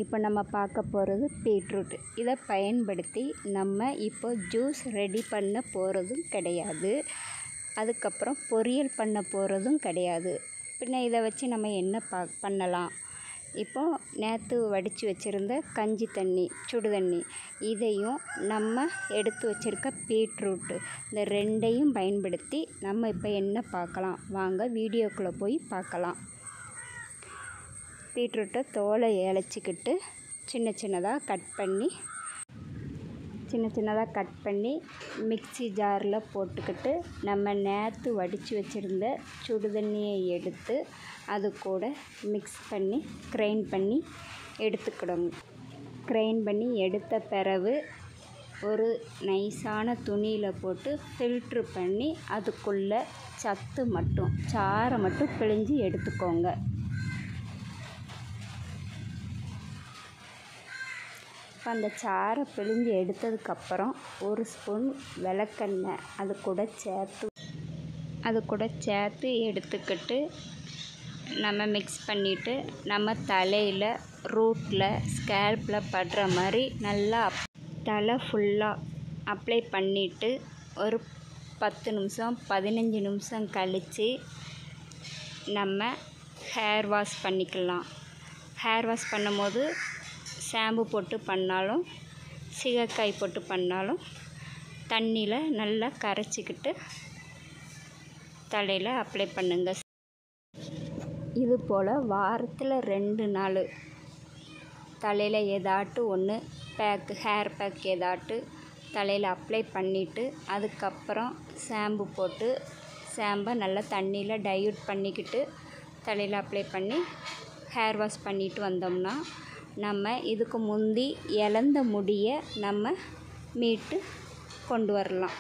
இப்போ நம்ம பார்க்க போகிறது பீட்ரூட் இதை பயன்படுத்தி நம்ம இப்போ ஜூஸ் ரெடி பண்ண போகிறதும் கிடையாது அதுக்கப்புறம் பொரியல் பண்ண போகிறதும் கிடையாது பின்ன இதை வச்சு நம்ம என்ன பா பண்ணலாம் இப்போ நேற்று வடித்து வச்சுருந்த கஞ்சி தண்ணி சுடு தண்ணி இதையும் நம்ம எடுத்து வச்சுருக்க பீட்ரூட்டு இந்த ரெண்டையும் பயன்படுத்தி நம்ம இப்போ என்ன பார்க்கலாம் வாங்க வீடியோக்குள்ளே போய் பார்க்கலாம் பீட்ரூட்டை தோலை இழைச்சிக்கிட்டு சின்ன சின்னதாக கட் பண்ணி சின்ன சின்னதாக கட் பண்ணி மிக்சி ஜாரில் போட்டுக்கிட்டு நம்ம நேற்று வடித்து வச்சுருந்த சுடு தண்ணியை எடுத்து அது கூட மிக்ஸ் பண்ணி கிரைண்ட் பண்ணி எடுத்துக்கிடணும் கிரைண்ட் பண்ணி எடுத்த பிறகு ஒரு நைஸான துணியில் போட்டு ஃபில்ட்ரு பண்ணி அதுக்குள்ளே சத்து மட்டும் சாறை மட்டும் பிழிஞ்சு எடுத்துக்கோங்க இப்போ அந்த சாறை பிழிஞ்சு எடுத்ததுக்கப்புறம் ஒரு ஸ்பூன் விளக்கெண்ணெய் அது கூட சேர்த்து அது கூட சேர்த்து எடுத்துக்கிட்டு நம்ம மிக்ஸ் பண்ணிவிட்டு நம்ம தலையில் ரூட்டில் ஸ்கேல்பில் படுற மாதிரி நல்லா தலை ஃபுல்லாக அப்ளை பண்ணிவிட்டு ஒரு பத்து நிமிஷம் பதினஞ்சு நிமிஷம் கழித்து நம்ம ஹேர் வாஷ் பண்ணிக்கலாம் ஹேர் வாஷ் பண்ணும்போது ஷாம்பு போட்டு பண்ணாலும் சீகக்காய் போட்டு பண்ணாலும் தண்ணியில் நல்லா கரைச்சிக்கிட்டு தலையில் அப்ளை பண்ணுங்க இது போல் வாரத்தில் ரெண்டு நாள் தலையில் ஏதாட்டு ஒன்று பேக்கு ஹேர் பேக் ஏதாட்டு தலையில் அப்ளை பண்ணிவிட்டு அதுக்கப்புறம் ஷாம்பு போட்டு ஷாம்பை நல்லா தண்ணியில் டைல்யூட் பண்ணிக்கிட்டு தலையில் அப்ளை பண்ணி ஹேர் வாஷ் பண்ணிட்டு வந்தோம்னா நம்ம இதுக்கு முந்தி இழந்த முடியை நம்ம மீட்டு கொண்டு வரலாம்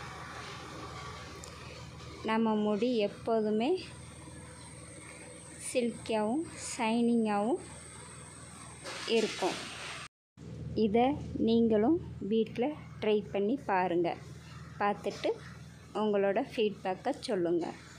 நம்ம முடி எப்போதுமே சில்கியாகவும் ஷைனிங்காகவும் இருக்கும் இதை நீங்களும் வீட்டில் ட்ரை பண்ணி பாருங்கள் பார்த்துட்டு உங்களோட ஃபீட்பேக்கை சொல்லுங்கள்